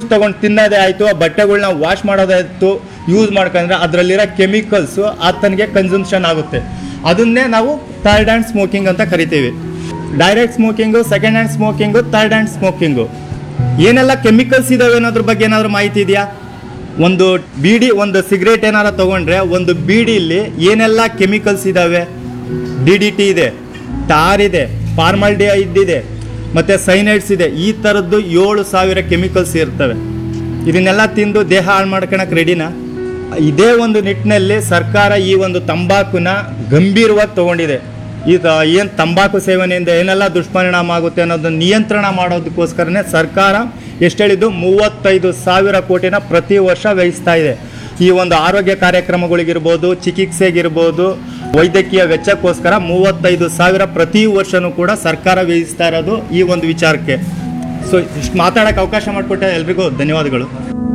ತಗೊಂಡು ತಿನ್ನೋದೇ ಆಯಿತು ಆ ಬಟ್ಟೆಗಳ್ನ ವಾಶ್ ಮಾಡೋದಾಯಿತು ಯೂಸ್ ಮಾಡ್ಕೊಂಡ್ರೆ ಅದರಲ್ಲಿರೋ ಕೆಮಿಕಲ್ಸು ಆತನಿಗೆ ಕನ್ಸಂಪ್ಷನ್ ಆಗುತ್ತೆ ಅದನ್ನೇ ನಾವು ಥರ್ಡ್ ಹ್ಯಾಂಡ್ ಸ್ಮೋಕಿಂಗ್ ಅಂತ ಕರಿತೀವಿ direct smoking second hand smoking third hand smoking ಏನೆಲ್ಲ ಕೆಮಿಕಲ್ಸ್ ಇದಾವೆ ಅನ್ನೋದ್ರ ಬಗ್ಗೆ ಏನಾದರೂ ಮಾಹಿತಿ ಇದೆಯಾ ಒಂದು ಬೀಡಿ ಒಂದು ಸಿಗರೇಟ್ ಏನಾರ ತಗೊಂಡ್ರೆ ಒಂದು ಬೀಡಿಲಿ ಏನೆಲ್ಲ ಕೆಮಿಕಲ್ಸ್ ಇದ್ದಾವೆ ಡಿ ಡಿ ಟಿ ಇದೆ ಟಾರ್ ಇದೆ ಫಾರ್ಮಾಲ್ಡಿಹೈಡ್ ಇದೆ ಮತ್ತು ಸೈನೈಡ್ಸ್ ಇದೆ ಈ ಥರದ್ದು ಏಳು ಸಾವಿರ ಕೆಮಿಕಲ್ಸ್ ಇರ್ತವೆ ಇದನ್ನೆಲ್ಲ ತಿಂದು ದೇಹ ಹಾಳು ಮಾಡ್ಕೊಳಕ್ಕೆ ರೆಡಿನಾ ಇದೇ ಒಂದು ನಿಟ್ಟಿನಲ್ಲಿ ಸರ್ಕಾರ ಈ ಒಂದು ತಂಬಾಕುನ ಗಂಭೀರವಾಗಿ ತಗೊಂಡಿದೆ ಈಗ ಏನು ತಂಬಾಕು ಸೇವನೆಯಿಂದ ಏನೆಲ್ಲ ದುಷ್ಪರಿಣಾಮ ಆಗುತ್ತೆ ಅನ್ನೋದನ್ನ ನಿಯಂತ್ರಣ ಮಾಡೋದಕ್ಕೋಸ್ಕರನೇ ಸರ್ಕಾರ ಎಷ್ಟು ಹೇಳಿದ್ದು ಮೂವತ್ತೈದು ಸಾವಿರ ಕೋಟಿನ ಪ್ರತಿ ವರ್ಷ ವ್ಯಯಿಸ್ತಾ ಇದೆ ಈ ಒಂದು ಆರೋಗ್ಯ ಕಾರ್ಯಕ್ರಮಗಳಿಗಿರ್ಬೋದು ಚಿಕಿತ್ಸೆಗಿರ್ಬೋದು ವೈದ್ಯಕೀಯ ವೆಚ್ಚಕ್ಕೋಸ್ಕರ ಮೂವತ್ತೈದು ಸಾವಿರ ಪ್ರತಿ ವರ್ಷನೂ ಕೂಡ ಸರ್ಕಾರ ವ್ಯಯಿಸ್ತಾ ಇರೋದು ಈ ಒಂದು ವಿಚಾರಕ್ಕೆ ಸೊ ಇಷ್ಟು ಮಾತಾಡೋಕ್ಕೆ ಅವಕಾಶ ಮಾಡಿಕೊಟ್ಟೆ ಎಲ್ರಿಗೂ ಧನ್ಯವಾದಗಳು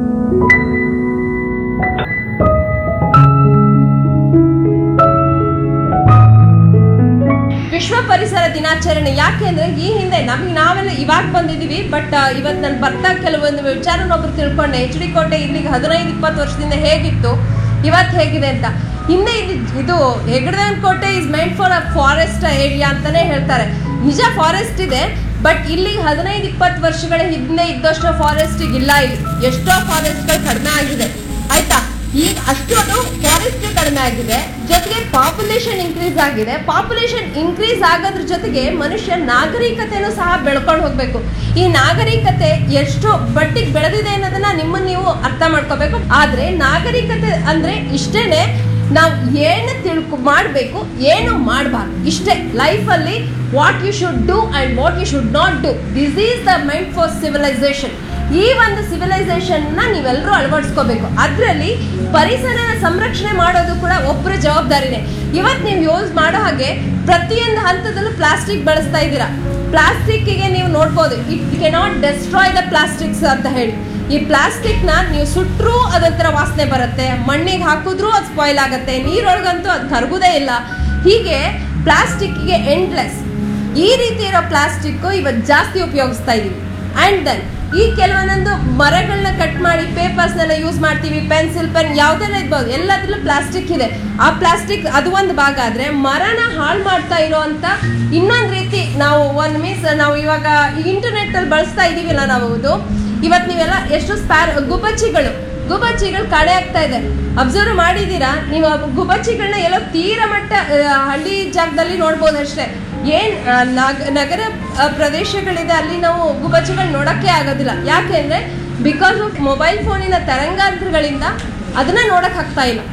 ವಿಶ್ವ ಪರಿಸರ ದಿನಾಚರಣೆ ಯಾಕೆ ಅಂದ್ರೆ ಈ ಹಿಂದೆ ನಮಗೆ ನಾವೆಲ್ಲ ಇವಾಗ ಬಂದಿದೀವಿ ಬಟ್ ಇವತ್ತು ನಾನು ಬರ್ತಾ ಕೆಲವೊಂದು ವಿಚಾರನೊಬ್ರು ತಿಳ್ಕೊಂಡೆ ಎಚ್ ಡಿ ಕೋಟೆ ಇಲ್ಲಿಗೆ ಹದಿನೈದು ಇಪ್ಪತ್ತು ವರ್ಷದಿಂದ ಹೇಗಿತ್ತು ಇವತ್ತು ಹೇಗಿದೆ ಅಂತ ಹಿಂದೆ ಇದು ಇದು ಹೆಗಡದನ್ ಕೋಟೆ is meant for a forest area ಅಂತಾನೆ ಹೇಳ್ತಾರೆ ನಿಜ ಫಾರೆಸ್ಟ್ ಇದೆ ಬಟ್ ಇಲ್ಲಿ ಹದಿನೈದು ಇಪ್ಪತ್ತು ವರ್ಷಗಳ ಹಿಂದೆ ಇದ್ದಷ್ಟು ಫಾರೆಸ್ಟ್ ಈಗ ಇಲ್ಲ ಇಲ್ಲಿ ಎಷ್ಟೋ ಫಾರೆಸ್ಟ್ಗಳು ಕಡಿಮೆ ಆಗಿದೆ ಆಯ್ತಾ ಈಗ ಅಷ್ಟು ಅದು ಫಾರೆಸ್ಟ್ ಕಡಿಮೆ ಆಗಿದೆ ಜೊತೆಗೆ ಪಾಪ್ಯುಲೇಷನ್ ಇನ್ಕ್ರೀಸ್ ಆಗಿದೆ ಪಾಪ್ಯುಲೇಷನ್ ಇನ್ಕ್ರೀಸ್ ಆಗೋದ್ರ ಜೊತೆಗೆ ಮನುಷ್ಯ ನಾಗರಿಕತೆನೂ ಸಹ ಬೆಳ್ಕೊಂಡು ಹೋಗ್ಬೇಕು ಈ ನಾಗರಿಕತೆ ಎಷ್ಟು ಬಟ್ಟಿಗೆ ಬೆಳೆದಿದೆ ಅನ್ನೋದನ್ನ ನಿಮ್ಮ ನೀವು ಅರ್ಥ ಮಾಡ್ಕೋಬೇಕು ಆದ್ರೆ ನಾಗರಿಕತೆ ಅಂದ್ರೆ ಇಷ್ಟೇನೆ ನಾವು ಏನು ತಿಳ್ಕೊ ಮಾಡಬೇಕು ಏನು ಮಾಡಬಾರ್ದು ಇಷ್ಟೇ ಲೈಫಲ್ಲಿ what you should do and what you should not do this is the mind for civilisation ಈ ಒಂದು ಸಿವಿಲೈಸೇಷನ್ನ ನೀವೆಲ್ಲರೂ ಅಳವಡಿಸ್ಕೋಬೇಕು ಅದರಲ್ಲಿ ಪರಿಸರನ ಸಂರಕ್ಷಣೆ ಮಾಡೋದು ಕೂಡ ಒಬ್ಬರ ಜವಾಬ್ದಾರಿನೇ ಇವತ್ತು ನೀವು ಯೂಸ್ ಮಾಡೋ ಹಾಗೆ ಪ್ರತಿಯೊಂದು ಹಂತದಲ್ಲೂ ಪ್ಲಾಸ್ಟಿಕ್ ಬಳಸ್ತಾ ಇದ್ದೀರಾ ಪ್ಲಾಸ್ಟಿಕ್ಕಿಗೆ ನೀವು ನೋಡ್ಬೋದು it cannot destroy the plastics ಅಂತ ಹೇಳಿ ಈ ಪ್ಲಾಸ್ಟಿಕ್ನ ನೀವು ಸುಟ್ಟರೂ ಅದೊಂಥರ ವಾಸನೆ ಬರುತ್ತೆ ಮಣ್ಣಿಗೆ ಹಾಕಿದ್ರೂ ಅದು ಸ್ಪಾಯ್ಲ್ ಆಗುತ್ತೆ ನೀರೊಳಗಂತೂ ಅದು ಕರಗುದೇ ಇಲ್ಲ ಹೀಗೆ ಪ್ಲಾಸ್ಟಿಕ್ಗೆ ಎಂಡ್ಲೆಸ್ ಈ ರೀತಿ ಇರೋ ಪ್ಲಾಸ್ಟಿಕ್ ಇವತ್ತು ಜಾಸ್ತಿ ಉಪಯೋಗಿಸ್ತಾ ಇದೀವಿ ಆ್ಯಂಡ್ ದೆನ್ ಈ ಕೆಲವೊಂದೊಂದು ಮರಗಳನ್ನ ಕಟ್ ಮಾಡಿ ಪೇಪರ್ಸ್ನೆಲ್ಲ ಯೂಸ್ ಮಾಡ್ತೀವಿ ಪೆನ್ಸಿಲ್ ಪೆನ್ ಯಾವುದೆಲ್ಲ ಇರ್ಬೋದು ಎಲ್ಲದ್ರಲ್ಲೂ ಪ್ಲಾಸ್ಟಿಕ್ ಇದೆ ಆ ಪ್ಲಾಸ್ಟಿಕ್ ಅದು ಒಂದು ಭಾಗ ಆದರೆ ಮರನ ಹಾಳು ಮಾಡ್ತಾ ಇರೋವಂಥ ಇನ್ನೊಂದು ರೀತಿ ನಾವು ಒಂದು ಮೀನ್ಸ್ ನಾವು ಇವಾಗ ಇಂಟರ್ನೆಟ್ಟಲ್ಲಿ ಬಳಸ್ತಾ ಇದ್ದೀವಿಲ್ಲ ನಾವು ಇದು ಇವತ್ತು ನೀವೆಲ್ಲ ಎಷ್ಟು ಸ್ಪ್ಯಾರ್ ಗುಬ್ಬಚ್ಚಿಗಳು ಗುಬ್ಬಚ್ಚಿಗಳು ಕಡೆ ಆಗ್ತಾ ಇದೆ ಅಬ್ಸರ್ವ್ ಮಾಡಿದ್ದೀರಾ ನೀವು ಆ ಗುಬ್ಬಚ್ಚಿಗಳನ್ನ ಎಲ್ಲೋ ತೀರ ಮಟ್ಟ ಆ, ಹಳ್ಳಿ ಜಾಗದಲ್ಲಿ ನೋಡ್ಬೋದು ಅಷ್ಟೇ ಏನ್ ಆ, ನಗ- ನಗರ ಆ, ಪ್ರದೇಶಗಳಿದೆ ಅಲ್ಲಿ ನಾವು ಗುಬ್ಬಚ್ಚಿಗಳು ನೋಡಕ್ಕೆ ಆಗೋದಿಲ್ಲ ಯಾಕೆಂದ್ರೆ ಬಿಕಾಸ್ ಆಫ್ ಮೊಬೈಲ್ ಫೋನಿನ ತರಂಗಾಂತರಗಳಿಂದ ಅದನ್ನ ನೋಡಕ್ ಆಗ್ತಾ ಇಲ್ಲ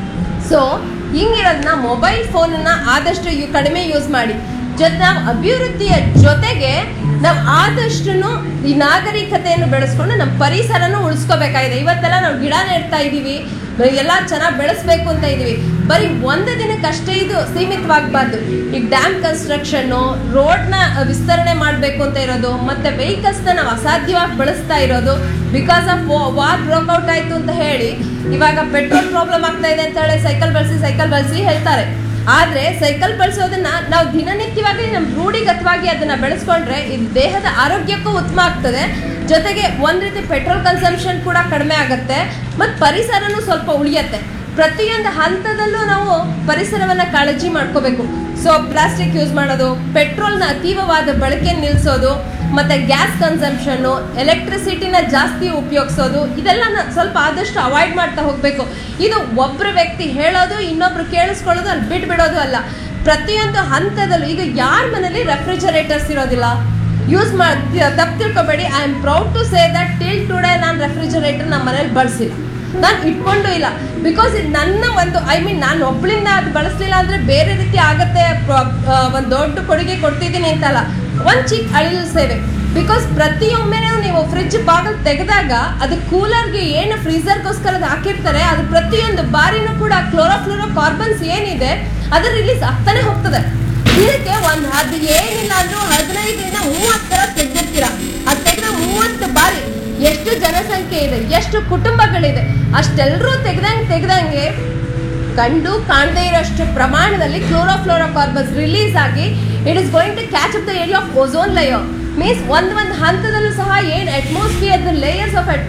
ಸೊ ಹಿಂಗಿರೋದನ್ನ ಮೊಬೈಲ್ ಫೋನನ್ನ ಆದಷ್ಟು ಯು ಕಡಿಮೆ ಯೂಸ್ ಮಾಡಿ ಜೊತೆ ನಾವು ಅಭಿವೃದ್ಧಿಯ ಜೊತೆಗೆ ನಾವು ಆದಷ್ಟು ಈ ನಾಗರಿಕತೆಯನ್ನು ಬೆಳೆಸ್ಕೊಂಡು ನಮ್ಮ ಪರಿಸರನ ಉಳಿಸ್ಕೋಬೇಕಾಗಿದೆ ಇವತ್ತೆಲ್ಲ ನಾವು ಗಿಡ ನೆಡ್ತಾ ಇದ್ದೀವಿ ಎಲ್ಲ ಚೆನ್ನಾಗಿ ಬೆಳೆಸ್ಬೇಕು ಅಂತ ಇದೀವಿ ಬರೀ ಒಂದು ದಿನಕ್ಕಷ್ಟೇ ಇದು ಸೀಮಿತವಾಗಬಾರ್ದು ಈಗ ಡ್ಯಾಮ್ ಕನ್ಸ್ಟ್ರಕ್ಷನ್ನು ರೋಡ್ನ ವಿಸ್ತರಣೆ ಮಾಡಬೇಕು ಅಂತ ಇರೋದು ಮತ್ತೆ ವೆಹಿಕಲ್ಸ್ನ ನಾವು ಅಸಾಧ್ಯವಾಗಿ ಬಳಸ್ತಾ ಇರೋದು ಬಿಕಾಸ್ ಆಫ್ ವಾರ್ ಬ್ರೋಕ್ಔಟ್ ಆಯ್ತು ಅಂತ ಹೇಳಿ ಇವಾಗ ಪೆಟ್ರೋಲ್ ಪ್ರಾಬ್ಲಮ್ ಆಗ್ತಾ ಇದೆ ಅಂತ ಹೇಳಿ ಸೈಕಲ್ ಬಳಸಿ ಸೈಕಲ್ ಬಳಸಿ ಹೇಳ್ತಾರೆ ಆದ್ರೆ ಸೈಕಲ್ ಬಳಸೋದನ್ನ ನಾವು ದಿನನಿತ್ಯವಾಗಿ ನಮ್ಮ ರೂಢಿಗತವಾಗಿ ಅದನ್ನ ಬೆಳೆಸ್ಕೊಂಡ್ರೆ ಇದು ದೇಹದ ಆರೋಗ್ಯಕ್ಕೂ ಉತ್ತಮ ಆಗ್ತದೆ ಜೊತೆಗೆ ಒಂದ್ ರೀತಿ ಪೆಟ್ರೋಲ್ ಕನ್ಸಂಪ್ಷನ್ ಕೂಡ ಕಡಿಮೆ ಆಗುತ್ತೆ ಮತ್ತು ಪರಿಸರನೂ ಸ್ವಲ್ಪ ಉಳಿಯತ್ತೆ ಪ್ರತಿಯೊಂದು ಹಂತದಲ್ಲೂ ನಾವು ಪರಿಸರವನ್ನ ಕಾಳಜಿ ಮಾಡ್ಕೋಬೇಕು ಸೊ ಪ್ಲಾಸ್ಟಿಕ್ ಯೂಸ್ ಮಾಡೋದು ಪೆಟ್ರೋಲ್ನ ಅತೀವವಾದ ಬಳಕೆ ನಿಲ್ಲಿಸೋದು ಮತ್ತೆ ಗ್ಯಾಸ್ ಕನ್ಸಂಪ್ಷನ್ನು ಎಲೆಕ್ಟ್ರಿಸಿಟಿನ ಜಾಸ್ತಿ ಉಪಯೋಗಿಸೋದು ಇದೆಲ್ಲ ನ- ಸ್ವಲ್ಪ ಆದಷ್ಟು ಅವಾಯ್ಡ್ ಮಾಡ್ತಾ ಹೋಗಬೇಕು ಇದು ಒಬ್ಬರ ವ್ಯಕ್ತಿ ಹೇಳೋದು ಇನ್ನೊಬ್ರು ಕೇಳಿಸ್ಕೊಳ್ಳೋದು ಅಲ್ಲಿ ಬಿಟ್ಬಿಡೋದು ಅಲ್ಲ ಪ್ರತಿಯೊಂದು ಹಂತದಲ್ಲೂ ಈಗ ಯಾರ ಮನೇಲಿ ರೆಫ್ರಿಜರೇಟರ್ಸ್ ಇರೋದಿಲ್ಲ ಯೂಸ್ ಮಾಡಿ ತಪ್ಪು ತಿಳ್ಕೊಬೇಡಿ I am proud to say that till today ನಾನು ರೆಫ್ರಿಜರೇಟರ್ ನಮ್ಮ ಮನೇಲಿ ಬಳಸಿಲ್ಲ ನಾನು ಇಟ್ಕೊಂಡು ಇಲ್ಲ ಬಿಕಾಸ್ ಇದು ನನ್ನ ಒಂದು ಐ ಮೀನ್ ನಾನು ಒಬ್ಳಿಂದ ಅದು ಬಳಸಲಿಲ್ಲ ಅಂದ್ರೆ ಬೇರೆ ರೀತಿ ಆಗತ್ತೆ ಒಂದು ದೊಡ್ಡ ಕೊಡುಗೆ ಕೊಡ್ತಿದ್ದೀನಿ ಅಂತಲ್ಲ ಒಂದು ಚಿಕ್ಕ ಅಳಿಲು ಸೇವೆ ಬಿಕಾಸ್ ಪ್ರತಿಯೊಮ್ಮೆನೂ ನೀವು ಫ್ರಿಜ್ ಬಾಗಿಲು ತೆಗೆದಾಗ ಅದು ಕೂಲರ್ಗೆ ಏನು ಫ್ರೀಸರ್ಗೋಸ್ಕರ ಅದು ಹಾಕಿರ್ತಾರೆ ಅದು ಪ್ರತಿಯೊಂದು ಬಾರಿನೂ ಕೂಡ ಕ್ಲೋರೋಫ್ಲೋರೋ ಕಾರ್ಬನ್ಸ್ ಏನಿದೆ ಅದು ರಿಲೀಸ್ ಆಗ್ತಾನೆ ಹೋಗ್ತದೆ ಇದಕ್ಕೆ ಒಂದು ಅದು ಏನಿಲ್ಲ ಅಂದ್ರೂ ಹದಿನೈದರಿಂದ ಮೂವತ್ತು ಥರ ತೆಗೆದಿರ್ತೀರ ಅದು ತೆಗೆದ ಮೂವತ್ತು ಬಾರಿ ಎಷ್ಟು ಜನಸಂಖ್ಯೆ ಇದೆ ಎಷ್ಟು ಕುಟುಂಬಗಳಿದೆ ಅಷ್ಟೆಲ್ಲರೂ ತೆಗ್ದಂಗೆ ತೆಗ್ದಂಗೆ ಕಂಡು ಕಾಣದೇ ಇರೋಷ್ಟು ಪ್ರಮಾಣದಲ್ಲಿ ಕ್ಲೋರೋಫ್ಲೋರೋ ಕಾರ್ಬನ್ಸ್ ರಿಲೀಸ್ ಆಗಿ it is going to catch up the area of ozone layer means ಒಂದು ಒಂದು ಹಂತದಲ್ಲೂ ಸಹ ಏನು ಅಟ್ಮಾಸ್ಫಿಯರ್ ಲೇಯರ್ಸ್ ಆಫ್